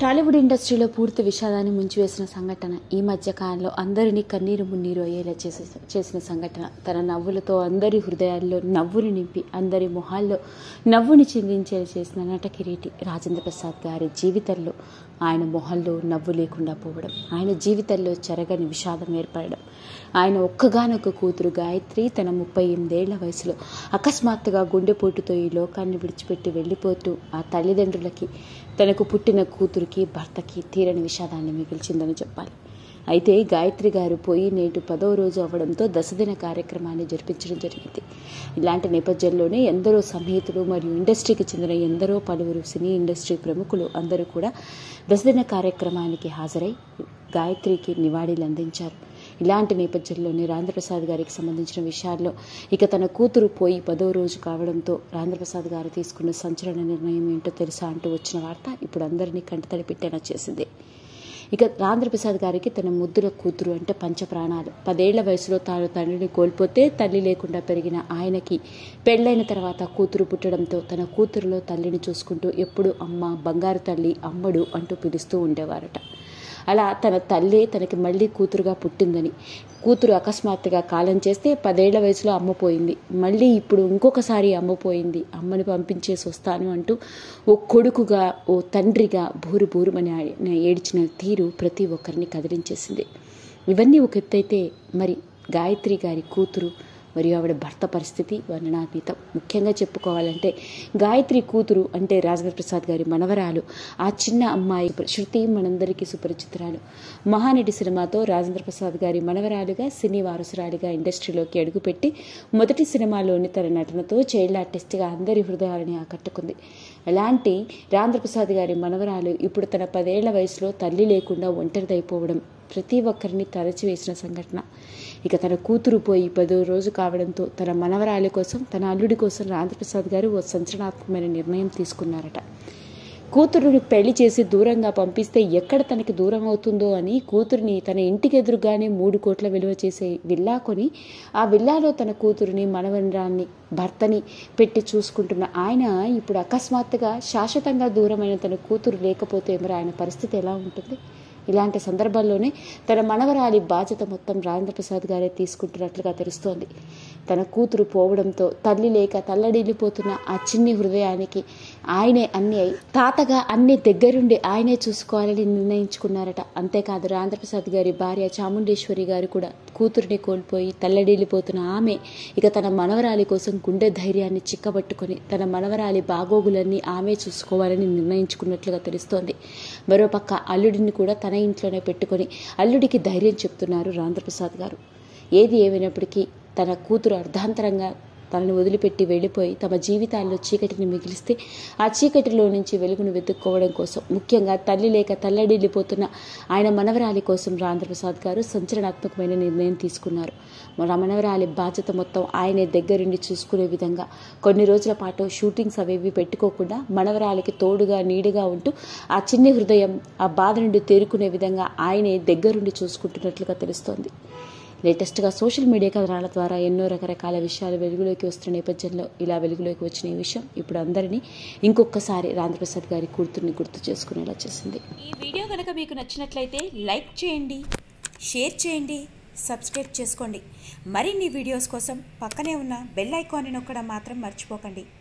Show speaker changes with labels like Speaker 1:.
Speaker 1: టాలీవుడ్ ఇండస్ట్రీలో పూర్తి విషాదాన్ని ముంచివేసిన సంఘటన ఈ మధ్య కాలంలో అందరినీ కన్నీరు మున్నీరు అయ్యేలా చేసే చేసిన సంఘటన తన నవ్వులతో అందరి హృదయాల్లో నవ్వుని నింపి అందరి మొహాల్లో నవ్వుని చిందించేలా చేసిన నట కిరీటి రాజేంద్ర ప్రసాద్ గారి జీవితంలో ఆయన మొహంలో నవ్వు లేకుండా పోవడం ఆయన జీవితంలో చెరగని విషాదం ఏర్పడడం ఆయన ఒక్కగానొక్క కూతురు గాయత్రి తన ముప్పై ఎనిమిదేళ్ల వయసులో అకస్మాత్తుగా గుండెపోటుతో ఈ లోకాన్ని విడిచిపెట్టి వెళ్ళిపోతూ ఆ తల్లిదండ్రులకి తనకు పుట్టిన కూతురికి భర్తకి తీరని విషాదాన్ని మిగిల్చిందని చెప్పాలి అయితే గాయత్రి గారు పోయి నేటి పదో రోజు అవ్వడంతో దశదిన కార్యక్రమాన్ని జరిపించడం జరిగింది ఇలాంటి నేపథ్యంలోనే ఎందరో సన్నిహితులు మరియు ఇండస్ట్రీకి చెందిన ఎందరో పలువురు సినీ ఇండస్ట్రీ ప్రముఖులు అందరూ కూడా దశదిన కార్యక్రమానికి హాజరై గాయత్రికి నివాళీలు అందించారు ఇలాంటి నేపథ్యంలోనే రాంధ్రప్రసాద్ గారికి సంబంధించిన విషయాల్లో ఇక తన కూతురు పోయి పదో రోజు కావడంతో రాంధ్రప్రసాద్ గారు తీసుకున్న సంచలన నిర్ణయం ఏంటో తెలుసా అంటూ వచ్చిన వార్త ఇప్పుడు అందరినీ కంటతడి పెట్టేలా చేసింది ఇక రాంధ్రప్రసాద్ గారికి తన ముద్దుల కూతురు అంటే పంచప్రాణాలు పదేళ్ల వయసులో తాను తండ్రిని కోల్పోతే తల్లి లేకుండా పెరిగిన ఆయనకి పెళ్ళైన తర్వాత కూతురు పుట్టడంతో తన కూతురులో తల్లిని చూసుకుంటూ ఎప్పుడు అమ్మ బంగారు తల్లి అమ్మడు అంటూ పిలుస్తూ ఉండేవారట అలా తన తల్లి తనకి మళ్ళీ కూతురుగా పుట్టిందని కూతురు అకస్మాత్తుగా కాలం చేస్తే పదేళ్ల వయసులో అమ్మపోయింది మళ్ళీ ఇప్పుడు ఇంకొకసారి అమ్మపోయింది అమ్మని పంపించేసి వస్తాను అంటూ ఓ కొడుకుగా ఓ తండ్రిగా బూరు బూరుమని ఏడ్చిన తీరు ప్రతి ఒక్కరిని కదిలించేసింది ఇవన్నీ ఒక ఎత్తైతే మరి గాయత్రి గారి కూతురు మరియు ఆవిడ భర్త పరిస్థితి వర్ణనాతీతం ముఖ్యంగా చెప్పుకోవాలంటే గాయత్రి కూతురు అంటే రాజేంద్ర ప్రసాద్ గారి మనవరాలు ఆ చిన్న అమ్మాయి శృతి మనందరికీ సుపరిచితురాలు మహానటి సినిమాతో రాజేంద్ర ప్రసాద్ గారి మనవరాలుగా సినీ వారసురాలిగా ఇండస్ట్రీలోకి అడుగుపెట్టి మొదటి సినిమాలోని తన నటనతో చైల్డ్ ఆర్టిస్ట్గా అందరి హృదయాలని ఆకట్టుకుంది అలాంటి రాంధ్రప్రసాద్ గారి మనవరాలు ఇప్పుడు తన పదేళ్ల వయసులో తల్లి లేకుండా ఒంటరిదైపోవడం ప్రతి ఒక్కరిని తరచివేసిన సంఘటన ఇక తన కూతురు పోయి పదో రోజు కావడంతో తన మనవరాలి కోసం తన అల్లుడి కోసం రాంధ్రప్రసాద్ గారు ఓ సంచలనాత్మకమైన నిర్ణయం తీసుకున్నారట కూతురుని పెళ్లి చేసి దూరంగా పంపిస్తే ఎక్కడ తనకి దూరం అవుతుందో అని కూతురిని తన ఇంటికి ఎదురుగానే మూడు కోట్ల విలువ చేసే విల్లా కొని ఆ విల్లాలో తన కూతురిని మనవరాన్ని భర్తని పెట్టి చూసుకుంటున్న ఆయన ఇప్పుడు అకస్మాత్తుగా శాశ్వతంగా దూరమైన తన కూతురు లేకపోతే మరి ఆయన పరిస్థితి ఎలా ఉంటుంది ఇలాంటి సందర్భాల్లోనే తన మనవరాలి బాధ్యత మొత్తం రాజేంద్ర ప్రసాద్ గారే తీసుకుంటున్నట్లుగా తెలుస్తోంది తన కూతురు పోవడంతో తల్లి లేక తల్లడిల్లిపోతున్న ఆ చిన్ని హృదయానికి ఆయనే అన్ని అయి తాతగా అన్ని దగ్గరుండి ఆయనే చూసుకోవాలని నిర్ణయించుకున్నారట అంతేకాదు రాజేంద్ర ప్రసాద్ గారి భార్య చాముండేశ్వరి గారు కూడా కూతురిని కోల్పోయి తల్లడిల్లిపోతున్న ఆమె ఇక తన మనవరాలి కోసం గుండె ధైర్యాన్ని చిక్కబట్టుకొని తన మనవరాలి బాగోగులన్నీ ఆమె చూసుకోవాలని నిర్ణయించుకున్నట్లుగా తెలుస్తోంది మరోపక్క అల్లుడిని కూడా తన ఇంట్లోనే పెట్టుకొని అల్లుడికి ధైర్యం చెప్తున్నారు రాంధ్రప్రసాద్ గారు ఏది ఏమైనప్పటికీ తన కూతురు అర్ధాంతరంగా తనను వదిలిపెట్టి వెళ్ళిపోయి తమ జీవితాల్లో చీకటిని మిగిలిస్తే ఆ చీకటిలో నుంచి వెలుగును వెతుక్కోవడం కోసం ముఖ్యంగా తల్లి లేక తల్లడిల్లిపోతున్న ఆయన మనవరాలి కోసం రాంధ్రప్రసాద్ గారు సంచలనాత్మకమైన నిర్ణయం తీసుకున్నారు మన మనవరాలి బాధ్యత మొత్తం ఆయనే దగ్గరుండి చూసుకునే విధంగా కొన్ని రోజుల పాటు షూటింగ్స్ అవేవి పెట్టుకోకుండా మనవరాలికి తోడుగా నీడుగా ఉంటూ ఆ చిన్ని హృదయం ఆ బాధ నుండి తేరుకునే విధంగా ఆయనే దగ్గరుండి చూసుకుంటున్నట్లుగా తెలుస్తోంది లేటెస్ట్గా సోషల్ మీడియా కథనాల ద్వారా ఎన్నో రకరకాల విషయాలు వెలుగులోకి వస్తున్న నేపథ్యంలో ఇలా వెలుగులోకి వచ్చిన ఈ విషయం ఇప్పుడు అందరినీ ఇంకొకసారి రాంధ్రప్రసాద్ గారి కూతుర్ని గుర్తు చేసుకునేలా చేసింది
Speaker 2: ఈ వీడియో కనుక మీకు నచ్చినట్లయితే లైక్ చేయండి షేర్ చేయండి సబ్స్క్రైబ్ చేసుకోండి మరిన్ని వీడియోస్ కోసం పక్కనే ఉన్న బెల్ ఐకాన్ని నొక్కడం మాత్రం మర్చిపోకండి